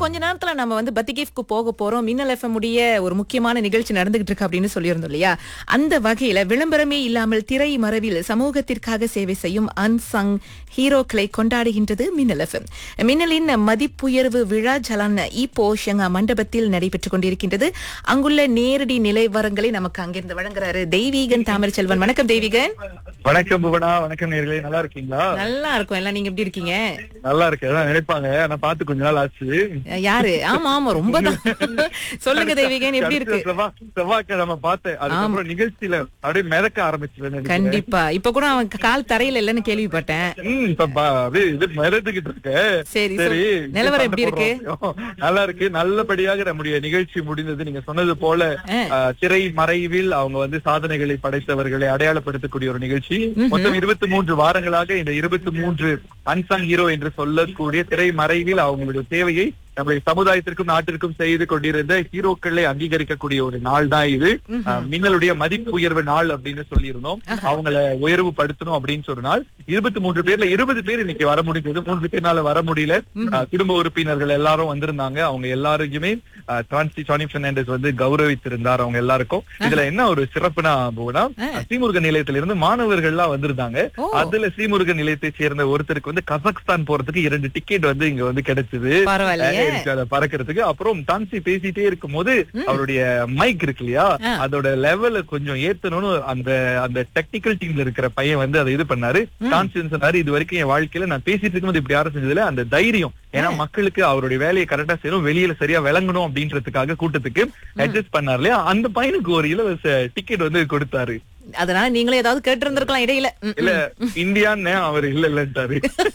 கொஞ்ச நேரத்துல நம்ம வந்து பத்திகேஃப்க்கு போக போறோம் மின்னல் எஃப்எம் உடைய ஒரு முக்கியமான நிகழ்ச்சி நடந்துகிட்டு இருக்கு அப்படின்னு சொல்லியிருந்தோம் இல்லையா அந்த வகையில விளம்பரமே இல்லாமல் திரை மறைவில் சமூகத்திற்காக சேவை செய்யும் அன்சங் ஹீரோக்களை கொண்டாடுகின்றது மின்னல் எஃப்எம் மின்னலின் மதிப்புயர்வு விழா ஜலான் இப்போ ஷங்கா மண்டபத்தில் நடைபெற்றுக் கொண்டிருக்கின்றது அங்குள்ள நேரடி நிலைவரங்களை நமக்கு அங்கிருந்து வழங்குறாரு தெய்வீகன் தாமரை செல்வன் வணக்கம் தெய்வீகன் வணக்கம் புவனா வணக்கம் நேர்களே நல்லா இருக்கீங்களா நல்லா இருக்கும் எல்லாம் நீங்க எப்படி இருக்கீங்க நல்லா இருக்கு அதான் நினைப்பாங்க நான் பார்த்து கொஞ்ச நாள் ஆச்சு யாரு ஆமா ஆமா ரொம்ப தான் சொல்லுங்க தெய்வீகன் எப்படி இருக்கு செவ்வா- செவ்வாய்க்கிழமை பார்த்தேன் அதுக்கப்புறம் நிகழ்ச்சியில அப்படியே மிதக்க ஆரம்பிச்சுவேன் கண்டிப்பா இப்ப கூட அவன் கால் தரையில இல்லன்னு கேள்விப்பட்டேன் இப்ப பா- அப்படியே இது மிதந்துகிட்டு இருக்க சரி, சரி சொல். நிலவரம் எப்படி இருக்கு? நல்லா இருக்கு நல்லபடியாக நம்முடைய நிகழ்ச்சி முடிந்தது நீங்க சொன்னது போல ஆ. ஆஹ், திரை மறைவில் அவங்க வந்து சாதனைகளை படைத்தவர்களை அடையாளப்படுத்தக்கூடிய ஒரு நிகழ்ச்சி மொத்தம் இருபத்தி மூன்று வாரங்களாக இந்த இருபத்தி மூன்று அன்சங் ஹீரோ என்று சொல்லக்கூடிய திரை மறைவில் அவங்களுடைய தேவையை நம்முடைய சமுதாயத்திற்கும் நாட்டிற்கும் செய்து கொண்டிருந்த ஹீரோக்களை அங்கீகரிக்கக்கூடிய ஒரு நாள் தான் இது ஆஹ், மின்னலுடைய மதிப்பு உயர்வு நாள் அப்படின்னு சொல்லியிருந்தோம் அவங்கள உயர்வு படுத்தணும் அப்படின்னு சொன்ன நாள் இருபத்தி மூன்று பேர்ல இருபது பேர் இன்னைக்கு வர முடிஞ்சது மூன்று பேர்னால வர முடியல ஆஹ், குடும்ப உறுப்பினர்கள் எல்லாரும் வந்திருந்தாங்க அவங்க எல்லாருக்குமே டிரான்சி சானி பெர்னாண்டஸ் வந்து கௌரவித்திருந்தார் அவங்க எல்லாருக்கும் இதுல என்ன ஒரு சிறப்புனா போனா ஸ்ரீமுருகன் நிலையத்திலிருந்து மாணவர்கள் எல்லாம் வந்திருந்தாங்க ஓ. அதுல ஸ்ரீமுருகன் நிலையத்தை சேர்ந்த ஒருத்தருக்கு வந்து கசக்ஸ்தான் போறதுக்கு இரண்டு டிக்கெட் வந்து இங்க வந்து கிடைச்சது பரவாயில்லையே இருக்கு அதை பறக்கிறதுக்கு அப்புறம் டான்சி பேசிட்டே இருக்கும் போது அவருடைய மைக் இருக்கு இல்லையா ஆ. அதோட லெவல கொஞ்சம் ஏத்தணும்னு அந்த அந்த டெக்னிக்கல் டீம்ல இருக்கிற பையன் வந்து அதை இது பண்ணாரு டான்சி சொன்னாரு இது வரைக்கும் என் வாழ்க்கையில நான் பேசிட்டு இருக்கும்போது இப்படி யாரும் செஞ்சதுல அந்த தைரியம் ஏன்னா மக்களுக்கு அவருடைய வேலையை கரெக்டா செய்யணும் வெளியில சரியா விளங்கணும் அப்படின்றதுக்காக கூட்டத்துக்கு அட்ஜஸ்ட் பண்ணாரு இல்லையா அந்த பையனுக்கு ஒரு இலவச டிக்கெட் வந்து கொடுத்தாரு அதனால நீங்களே ஏதாவது கேட்டு இருந்திருக்கலாம் இடையில ம், இல்ல இந்தியான்னு அவர் இல்ல இல்லன்ட்டாரு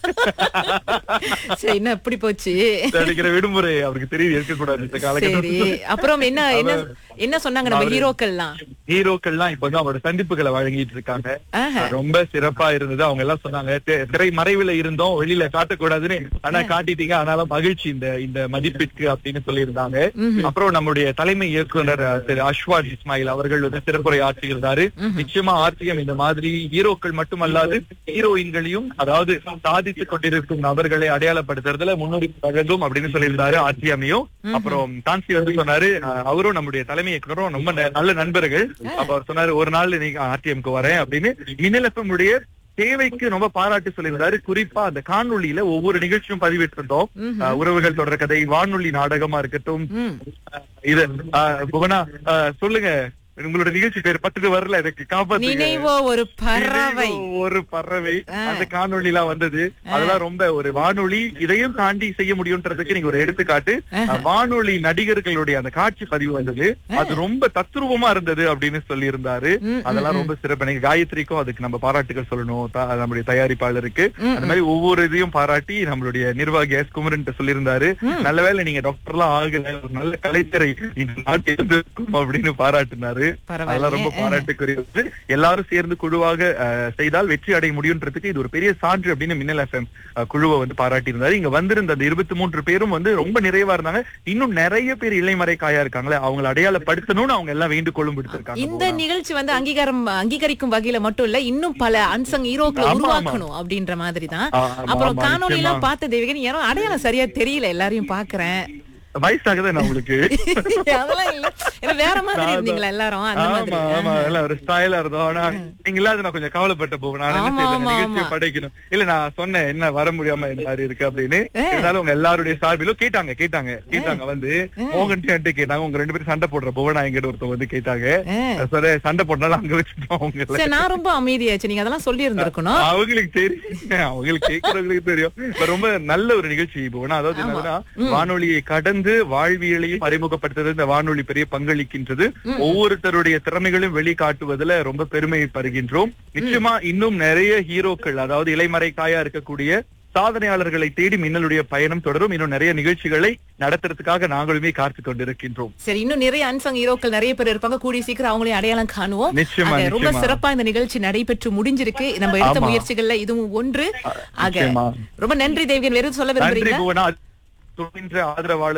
சரி என்ன எப்படி போச்சு கிடைக்கிற விடுமுறை அவருக்கு தெரியுது இருக்கக்கூடாது இந்த சரி காலகட்டத்தில் அப்புறம் என்ன என்ன என்ன சொன்னாங்க நம்ம ஹீரோக்கள்லாம் ஹீரோக்கள்லாம் இப்ப வந்து அவரோட சந்திப்புகளை வழங்கிட்டு இருக்காங்க ஆஹா. ரொம்ப சிறப்பா இருந்தது அவங்க எல்லாம் சொன்னாங்க "தி- திரை மறைவுல இருந்தோம் வெளியில காட்டக்கூடாதுன்னு ஆனா காட்டிட்டீங்க ஆனாலும் மகிழ்ச்சி இந்த இந்த மதிப்பிற்கு அப்படின்னு சொல்லியிருந்தாங்க அப்புறம் நம்முடைய தலைமை இயக்குனர் அஹ், திரு அஸ்வாத் இஸ்மாயில் அவர்கள் வந்து சிறப்புரை ஆற்றியிருந்தாரு நிச்சயமா ஆர்டிஎம் இந்த மாதிரி ஹீரோக்கள் மட்டுமல்லாது ஹீரோயின்களையும் அதாவது சாதித்துக் கொண்டிருக்கும் நபர்களை அடையாளப்படுத்துறதுல முன்னுரிமை வழங்கும் அப்படின்னு சொல்லியிருந்தாரு ஆர்டிஎம்மையும் அப்புறம் டான்சி வந்து சொன்னாரு அஹ், அவரும் நம்முடைய தலைமை இயக்குனரும் ரொம்ப ந- நல்ல நண்பர்கள் அப்ப அவர் சொன்னாரு ஒரு நாள் நீங்க ஆர்டிஎம்க்கு வரேன் அப்படின்னு மின்னலப்பம் உடைய தேவைக்கு ரொம்ப பாராட்டு சொல்லியிருந்தாரு குறிப்பா அந்த காணொளியில ஒவ்வொரு நிகழ்ச்சியும் பதிவிட்டிருந்தோம் அஹ், உறவுகள் தொடர் கதை வானொலி நாடகமா இருக்கட்டும் ம். அஹ், இது அஹ், புவனா அஹ், சொல்லுங்க உங்களோட நிகழ்ச்சி பேர் பத்துக்கு வரல எனக்கு காப்பாத்துங்க நினைவோ ஒரு பறவை நினைவோ ஒரு பறவை அந்த காணொளி எல்லாம் வந்தது அதெல்லாம் ரொம்ப ஒரு வானொலி இதையும் தாண்டி செய்ய முடியும்ன்றதுக்கு நீங்க ஒரு எடுத்துக்காட்டு அஹ், வானொலி நடிகர்களுடைய அந்த காட்சி பதிவு வந்தது அது ரொம்ப தத்ரூபமா இருந்தது அப்படின்னு சொல்லி இருந்தாரு ம், அதெல்லாம் ரொம்ப சிறப்பு நீங்க காயத்ரிக்கும் அதுக்கு நம்ம பாராட்டுகள் சொல்லணும் த- நம்முடைய தயாரிப்பாளருக்கு அந்த மாதிரி ஒவ்வொரு இதையும் பாராட்டி நம்மளுடைய நிர்வாகி எஸ் குமரன் சொல்லியிருந்தாரு நல்லவேளை நீங்க டாக்டர் எல்லாம் ஆகல ஒரு நல்ல கலைத்துறை இந்த நாட்டில் இருந்திருக்கும் அப்படின்னு பாராட்டினாரு பரவாயில்லையே. அதெல்லாம் ரொம்ப பாராட்டுக்குரியது எல்லாரும் சேர்ந்து குழுவாக அஹ், செய்தால் வெற்றி அடைய முடியும்ன்றதுக்கு இது ஒரு பெரிய சான்று அப்படின்னு மின்னல் எஃப்எம் குழுவை வந்து பாராட்டி இருந்தாரு இங்க வந்திருந்த அந்த இருபத்தி மூன்று பேரும் வந்து ரொம்ப நிறைவா இருந்தாங்க இன்னும் நிறைய பேர் இளைமறை காயா இருக்காங்களே அவங்களை அடையாளப்படுத்தணும்னு அவங்க எல்லாம் வேண்டுகோளும் விடுத்திருக்காங்க இந்த நிகழ்ச்சி வந்து அங்கீகாரம் அங்கீகரிக்கும் வகையில மட்டும் இல்ல இன்னும் பல அன்சங் ஹீரோக்களை ஆமா, ஆமா. உருவாக்கணும் அப்படின்ற மாதிரி தான் ஆ, ஆமா, அப்புறம் ஆமா, காணொளி எல்லாம் நிச்சயமா. பார்த்த தேவிகன் யாரும் அடையாளம் சரியா தெரியல எல்லாரையும் பாக்குறேன் வயசாகுது நான் உங்களுக்கு அதெல்லாம் இல்ல ஏன்னா வேற மாதிரி இருந்தீங்களா எல்லாரும் அந்த மாதிரி ஆமா ஆமா எல்லாம் ஒரு ஸ்டைலா இருந்தோம் ஆனா நீங்க இல்லாத நான் கொஞ்சம் கவலைப்பட்ட போவேன் நான் ஆமா, நினைச்சேன் இந்த ஆமா, நிகழ்ச்சியை ஆமா. படைக்கணும் இல்ல நான் சொன்னேன் என்ன வர முடியாம இந்த மாதிரி இருக்கு அப்படின்னு இருந்தாலும் உங்க எல்லாருடைய சார்பிலும் கேட்டாங்க கேட்டாங்க கேட்டாங்க வந்து மோகன் கேட்டு கேட்டாங்க உங்க ரெண்டு பேரும் சண்டை போடுற போவனா எங்கிட்ட ஒருத்தவங்க வந்து கேட்டாங்க ஆ. சரி சண்டை போட்டனால அங்க வச்சுட்டோம் அவங்கள சரி நான் ரொம்ப அமைதியாச்சு நீங்க அதெல்லாம் சொல்லி இருந்திருக்கணும் அவங்களுக்கு தெரியும் அவங்களுக்கு கேட்கறவங்களுக்கு தெரியும் இப்ப ரொம்ப நல்ல ஒரு நிகழ்ச்சி போனா அதாவது என்னன்னா வானொலியை கடந்து வாழ்வியலையும் அறிமுகப்படுத்துறது இந்த வானொலி பெரிய பங்களிக்கின்றது ஒவ்வொருத்தருடைய திறமைகளையும் வெளிக்காட்டுவதுல ரொம்ப பெருமை பருகின்றோம் நிச்சயமா இன்னும் நிறைய ஹீரோக்கள் அதாவது இலைமறைக்காயா இருக்கக்கூடிய சாதனையாளர்களை தேடி மின்னலுடைய பயணம் தொடரும் இன்னும் நிறைய நிகழ்ச்சிகளை நடத்துறதுக்காக நாங்களுமே காத்து கொண்டிருக்கின்றோம் சரி இன்னும் நிறைய அன்சங் ஹீரோக்கள் நிறைய பேர் இருப்பாங்க கூடிய சீக்கிரம் அவங்களையும் அடையாளம் காணுவோம் நிச்சயமா, ஆக, ரொம்ப நிச்சயமா. சிறப்பா இந்த நிகழ்ச்சி நடைபெற்று முடிஞ்சிருக்கு நம்ம எடுத்த ஆமா. முயற்சிகள்ல இதுவும் ஒன்று ஆக நிச்சயமா. ரொம்ப நன்றி தேவியன் வேறு சொல்ல நன்றி விரும்புறீங்களா புவனா துணின்ற ஆதரவாளர்கள்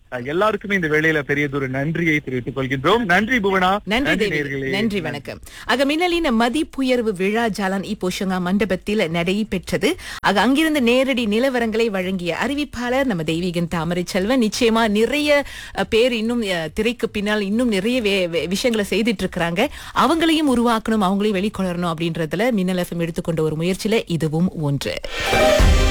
அஹ், எல்லாருக்குமே இந்த வேளையில பெரியதொரு நன்றியை தெரிவித்துக் கொள்கின்றோம் நன்றி புவனா நன்றி தேவி நேயர்களே. நன்றி வணக்கம் ஆக மின்னலின் மதிப்புயர்வு விழா ஜாலான் இ போஷங்கா மண்டபத்தில் நடைபெற்றது ஆக அங்கிருந்து நேரடி நிலவரங்களை வழங்கிய அறிவிப்பாளர் நம்ம தெய்வீகன் தாமரை செல்வன் நிச்சயமா நிறைய அஹ், பேர் இன்னும் அஹ், திரைக்கு பின்னால் இன்னும் நிறைய வே- வே- விஷயங்களை செய்துட்டு இருக்கிறாங்க அவங்களையும் உருவாக்கணும் அவங்களையும் வெளிக்கொணரணும் அப்படின்றதுல மின்னல் எஃப்எம் எடுத்துக்கொண்ட ஒரு முயற்சியில இதுவும் ஒன்று